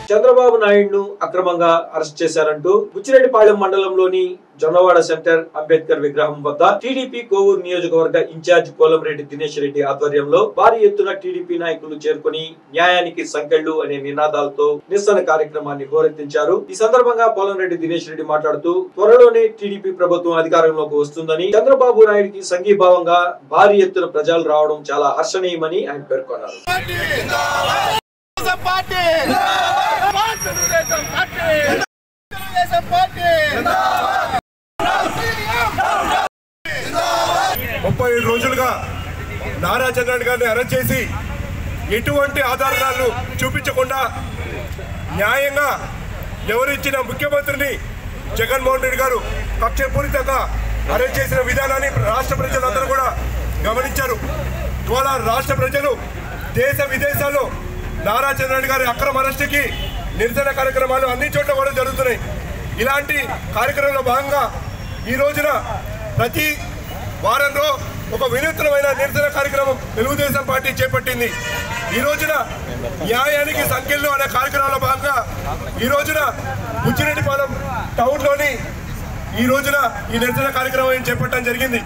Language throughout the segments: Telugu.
చంద్రబాబు నాయుడును అక్రమంగా అరెస్ట్ చేశారంటూ బుచ్చిరెడ్డిపాళెం మండలంలోని జొన్నవాడ సెంటర్ అంబేద్కర్ విగ్రహం వద్ద టీడీపీ కోవూరు నియోజకవర్గ ఇన్ఛార్జ్ కోలంరెడ్డి దినేష్ రెడ్డి ఆధ్వర్యంలో భారీ ఎత్తున టీడీపీ నాయకులు చేరుకుని న్యాయానికి సంకెళ్లు అనే నినాదాలతో నిరసన కార్యక్రమాన్ని హోరెత్తించారు ఈ సందర్భంగా పోలంరెడ్డి దినేష్ రెడ్డి మాట్లాడుతూ త్వరలోనే టీడీపీ ప్రభుత్వం అధికారంలోకి వస్తుందని చంద్రబాబు నాయుడికి సంఘీభావంగా భారీ ఎత్తున ప్రజలు రావడం చాలా హర్షణీయమని ఆయన పేర్కొన్నారు party Telugu Desam party Telugu Desam party ముప్పై ఏడు రోజులుగా నారా చంద్రబాబు గారిని అరెస్ట్ చేసి ఎటువంటి ఆధారాలు చూపించకుండా న్యాయంగా ఎవరిచ్చిన ముఖ్యమంత్రిని జగన్మోహన్ రెడ్డి గారు కక్షపూరితంగా అరెస్ట్ చేసిన విధానాన్ని రాష్ట్ర ప్రజలందరూ కూడా గమనించారు ఇవాళ రాష్ట్ర ప్రజలు దేశ విదేశాల్లో నారా చంద్రబాబు గారి అక్రమ అరెస్టుకి నిరసన కార్యక్రమాలు అన్ని చోట్ల కూడా జరుగుతున్నాయి ఇలాంటి కార్యక్రమంలో భాగంగా ఈ రోజున ప్రతి వారంలో ఒక వినూత్నమైన నిరసన కార్యక్రమం తెలుగుదేశం పార్టీ చేపట్టింది ఈ రోజున న్యాయానికి సంఖ్యలు అనే కార్యక్రమంలో భాగంగా ఈ రోజున బుచ్చిరెడ్డిపాలెం టౌన్లోని ఈ రోజున ఈ నిరసన కార్యక్రమం చేపట్టడం జరిగింది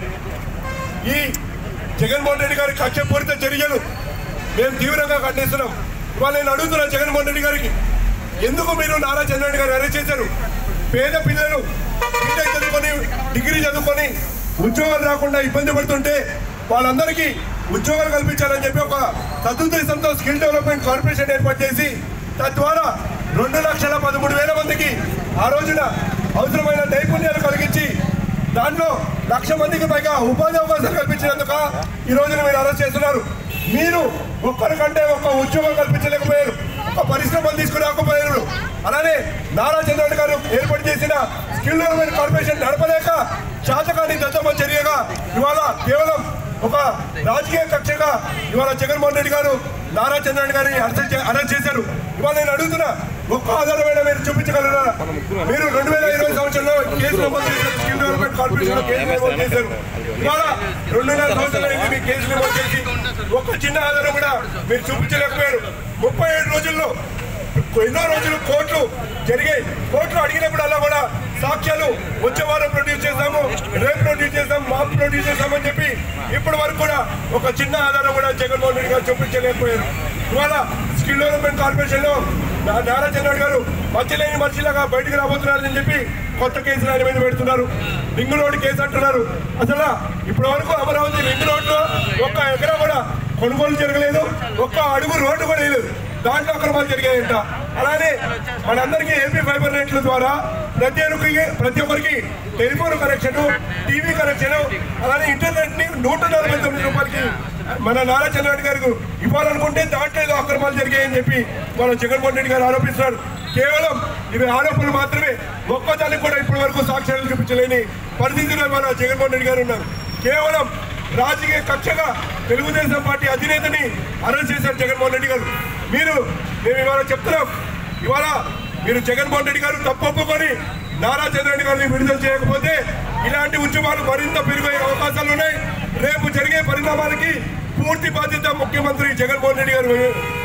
ఈ జగన్మోహన్ రెడ్డి గారి కక్షపూరిత చర్యలు మేము తీవ్రంగా ఖండిస్తున్నాం ఇవాళ నేను అడుగుతున్నా జగన్మోహన్ రెడ్డి గారికి ఎందుకు మీరు నారా చంద్రబాబు గారు అరెస్ట్ చేశారు పేద పిల్లలు బీటెక్ చదువుకొని డిగ్రీ చదువుకొని ఉద్యోగాలు రాకుండా ఇబ్బంది పడుతుంటే వాళ్ళందరికీ ఉద్యోగాలు కల్పించాలని చెప్పి ఒక సదుద్దేశంతో స్కిల్ డెవలప్మెంట్ కార్పొరేషన్ ఏర్పాటు చేసి తద్వారా రెండు లక్షల పదమూడు వేల మందికి ఆ రోజున అవసరమైన నైపుణ్యాలు కలిగించి దాంట్లో లక్ష మందికి పైగా ఉపాధి అవకాశాలు కల్పించినందుక ఈ రోజున మీరు అరెస్ట్ చేస్తున్నారు మీరు ఒక్కరికంటే ఒక్క ఉద్యోగం కల్పించలేకపోయారు ఒక పరిశ్రమలు తీసుకురాకపోయారు అలానే నారా చంద్రబాబు గారు ఏర్పాటు చేసిన స్కిల్ డెవలప్మెంట్ కార్పొరేషన్ నడపలేక శాతకాన్ని దత్తమ్మ చర్యగా ఇవాళ కేవలం ఒక రాజకీయ కక్షగా ఇవాళ జగన్మోహన్ రెడ్డి గారు నారా చంద్రబాబు గారిని అరెస్ట్ చే- అరెస్ట్ చేశారు ఇవాళ నేను అడుగుతున్నా ఒక్క ఆధారమైన మీరు చూపించగలరా మీరు రెండు వేల ఇరవై సంవత్సరంలో కేసు నమోదు చేశారు స్కిల్ డెవలప్మెంట్ కార్పొరేషన్ లో కేసు నమోదు చేశారు ఇవాళ రెండున్నర సంవత్సరాల నుంచి మీ కేసు నమోదు చేసి ఒక్క చిన్న ఆధారం కూడా మీరు చూపించలేకపోయారు ముప్పై ఏడు రోజుల్లో ఎన్నో రోజులు కోర్టులు జరిగాయి కోర్టులు అడిగినప్పుడల్లా కూడా సాక్ష్యాలు వచ్చే వారం ప్రొడ్యూస్ చేస్తాము రేపు ప్రొడ్యూస్ చేస్తాం మాపు ప్రొడ్యూస్ చేస్తామని చెప్పి ఇప్పటి వరకు కూడా ఒక చిన్న ఆధారం కూడా జగన్మోహన్ రెడ్డి గారు చూపించలేకపోయారు ఇవాళ స్కిల్ డెవలప్మెంట్ కార్పొరేషన్ లో నా- నారా చంద్రబాబు గారు మధ్యలేని మధ్యలాగా బయటకు రాబోతున్నారని చెప్పి కొత్త కేసులు ఆయన మీద పెడుతున్నారు రింగ్ రోడ్ కేసు అంటున్నారు అసలు ఇప్పటి వరకు అమరావతి రింగ్ రోడ్ లో ఒక్క ఎకరా కూడా కొనుగోలు జరగలేదు ఒక్క అడుగు రోడ్డు కూడా లేదు దాంట్లో అక్రమాలు జరిగాయంట అలానే మనందరికీ ఏపీ ఫైబర్ నెట్ల ద్వారా ప్రతి ఒక్కరికి ప్రతి ఒక్కరికి టెలిఫోన్ కనెక్షన్ టీవీ కనెక్షన్ అలానే ఇంటర్నెట్ ని నూట నలభై తొమ్మిది రూపాయలకి మన నారా చంద్రబాబు గారికి ఇవ్వాలనుకుంటే దాంట్లో ఏదో అక్రమాలు జరిగాయని చెప్పి మన జగన్మోహన్ రెడ్డి గారు ఆరోపిస్తున్నారు కేవలం ఇవి ఆరోపణలు మాత్రమే ఒక్కదానికి కూడా ఇప్పటి వరకు సాక్ష్యాలు చూపించలేని పరిస్థితిలో మన జగన్మోహన్ రెడ్డి గారు ఉన్నారు కేవలం రాజకీయ కక్షగా తెలుగుదేశం పార్టీ అధినేతని అరెస్ట్ చేశారు జగన్మోహన్ రెడ్డి గారు మీరు మేము ఇవాళ చెప్తున్నాం ఇవాళ మీరు జగన్మోహన్ రెడ్డి గారు తప్పొప్పుకొని నారా చంద్రరెడ్డి గారిని విడుదల చేయకపోతే ఇలాంటి ఉద్యమాలు మరింత పెరిగే అవకాశాలు ఉన్నాయి రేపు జరిగే పరిణామాలకి పూర్తి బాధ్యత ముఖ్యమంత్రి జగన్మోహన్ రెడ్డి గారు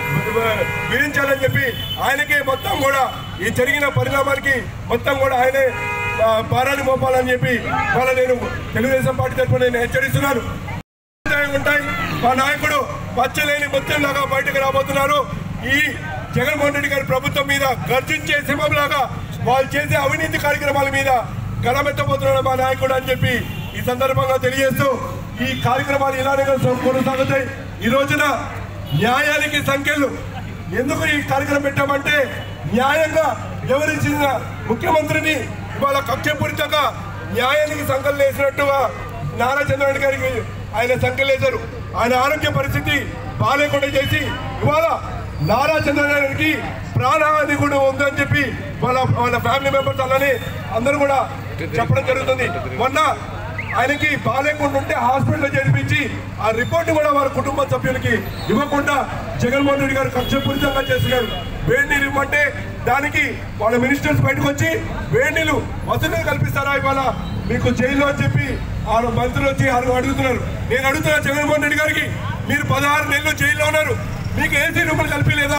విధించాలని చెప్పి ఆయనకే మొత్తం కూడా ఈ జరిగిన పరిణామాలకి మొత్తం కూడా ఆయనే ఆ, భారాన్ని మోపాలని చెప్పి వాళ్ళ నేను తెలుగుదేశం పార్టీ తరఫున నేను హెచ్చరిస్తున్నాను ఉంటాయి, ఉంటాయి మా నాయకుడు పచ్చలేని ముత్యంలాగా బయటకు రాబోతున్నారు ఈ జగన్మోహన్ రెడ్డి గారి ప్రభుత్వం మీద గర్జించే సింహంలాగా వాళ్ళు చేసే అవినీతి కార్యక్రమాల మీద గలమెత్తబోతున్నాడు మా నాయకుడు అని చెప్పి ఈ సందర్భంగా తెలియజేస్తూ ఈ కార్యక్రమాలు ఇలానే కొనసాగుతాయి ఈ రోజున న్యాయానికి సంఖ్యలు ఎందుకు ఈ కార్యక్రమం పెట్టామంటే న్యాయంగా ఎవరిచ్చిన ముఖ్యమంత్రిని ఇవాళ కక్షపూరితంగా న్యాయానికి సంకలనం వేసినట్టుగా నారా చంద్రబాబు గారికి ఆయన సంకలేశారు ఆయన ఆరోగ్య పరిస్థితి బాగాలేకుండా చేసి ఇవాళ నారా చంద్రబాబు గారికి ప్రాణహాని కూడా ఉందని చెప్పి వాళ్ళ వాళ్ళ ఫ్యామిలీ మెంబర్స్ అలానే అందరూ కూడా చెప్పడం జరుగుతుంది మొన్న ఆయనకి బాగాలేకుండా ఉంటే హాస్పిటల్లో చేర్పించి ఆ రిపోర్ట్ కూడా వారి కుటుంబ సభ్యులకి ఇవ్వకుండా జగన్మోహన్ రెడ్డి గారు కక్షపూరితంగా చేస్తున్నారు వేడి నీళ్ళు ఇవ్వమంటే దానికి వాళ్ళ మినిస్టర్స్ బయటకు వచ్చి వేడి నీళ్ళు వసతులు కల్పిస్తారా ఇవాళ మీకు జైల్లో అని చెప్పి ఆ మంత్రులు వచ్చి అడుగు- అడుగుతున్నారు నేను అడుగుతున్నా జగన్మోహన్ రెడ్డి గారికి మీరు పదహారు నెలలు జైల్లో ఉన్నారు మీకు ఏసీ రూములు కల్పించలేదా